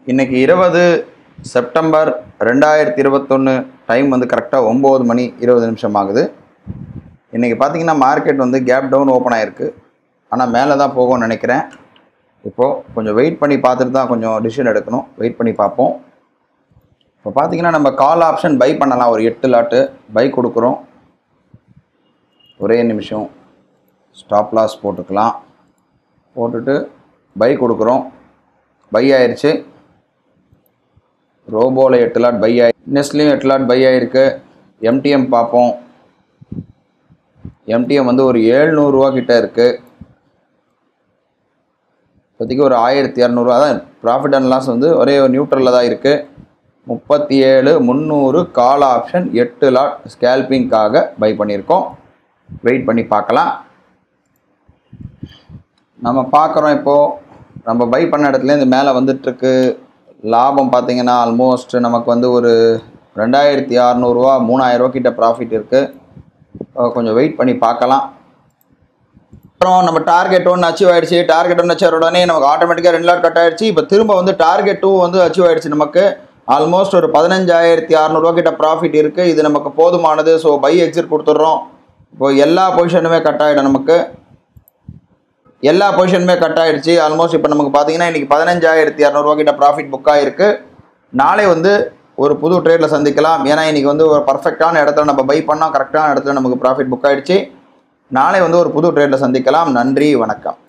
இன்னைக்கு இருபது செப்டம்பர் ரெண்டாயிரத்தி இருபத்தொன்று டைம் வந்து கரெக்டாக ஒம்பது மணி இருபது நிமிஷம் ஆகுது இன்றைக்கி பார்த்தீங்கன்னா மார்க்கெட் வந்து கேப் டவுன் ஓப்பன் ஆகிருக்கு ஆனால் மேலே தான் போகும்னு நினைக்கிறேன் இப்போது கொஞ்சம் வெயிட் பண்ணி பார்த்துட்டு தான் கொஞ்சம் டிசிஷன் எடுக்கணும் வெயிட் பண்ணி பார்ப்போம் இப்போ பார்த்தீங்கன்னா நம்ம கால் ஆப்ஷன் பை பண்ணலாம் ஒரு எட்டு லாட்டு பை கொடுக்குறோம் ஒரே நிமிஷம் ஸ்டாப் லாஸ் போட்டுக்கலாம் போட்டுட்டு பை கொடுக்குறோம் பை ஆயிடுச்சு ரோபோவில் எட்டு லாட் பை ஆயி நெஸ்ட்லேயும் எட்டு லாட் பை ஆயிருக்கு எம்டிஎம் பார்ப்போம் எம்டிஎம் வந்து ஒரு ஏழ்நூறுரூவா கிட்ட இருக்குது இப்போதைக்கு ஒரு ஆயிரத்தி இரநூறுவா தான் ப்ராஃபிட் அண்ட் லாஸ் வந்து ஒரே ஒரு நியூட்ரலில் தான் இருக்குது முப்பத்தி ஏழு முந்நூறு கால் ஆப்ஷன் எட்டு லாட் ஸ்கேல்பிங்காக பை பண்ணியிருக்கோம் வெயிட் பண்ணி பார்க்கலாம் நம்ம பார்க்குறோம் இப்போது நம்ம பை பண்ண இடத்துலேருந்து மேலே வந்துட்டுருக்கு லாபம் பார்த்தீங்கன்னா ஆல்மோஸ்ட் நமக்கு வந்து ஒரு ரெண்டாயிரத்தி அறநூறுவா மூணாயிரரூவா கிட்ட ப்ராஃபிட் இருக்குது கொஞ்சம் வெயிட் பண்ணி பார்க்கலாம் அப்புறம் நம்ம டார்கெட் ஒன்று அச்சீவ் ஆயிடுச்சு டார்கெட் ஒன்று அச்சீவ் உடனே நமக்கு ஆட்டோமேட்டிக்காக ரெண்டு லாட் கட் ஆயிடுச்சு இப்போ திரும்ப வந்து டார்கெட் டூ வந்து அச்சீவ் ஆயிடுச்சு நமக்கு ஆல்மோஸ்ட் ஒரு பதினஞ்சாயிரத்தி அறநூறுவா கிட்ட ப்ராஃபிட் இருக்குது இது நமக்கு போதுமானது ஸோ பை எக்ஸிட் கொடுத்துட்றோம் இப்போ எல்லா பொசிஷனுமே கட் ஆகிடும் நமக்கு எல்லா பொசிஷனுமே கட் ஆயிடுச்சு ஆல்மோஸ்ட் இப்போ நமக்கு பார்த்தீங்கன்னா இன்றைக்கி பதினஞ்சாயிரத்தி இரநூறுவா கிட்ட ப்ராஃபிட் புக் ஆகிருக்கு நாளை வந்து ஒரு புது ட்ரேடில் சந்திக்கலாம் ஏன்னா இன்றைக்கி வந்து ஒரு பர்ஃபெக்டான இடத்துல நம்ம பை பண்ணோம் கரெக்டான இடத்துல நமக்கு ப்ராஃபிட் புக் ஆயிடுச்சு நாளை வந்து ஒரு புது ட்ரேடில் சந்திக்கலாம் நன்றி வணக்கம்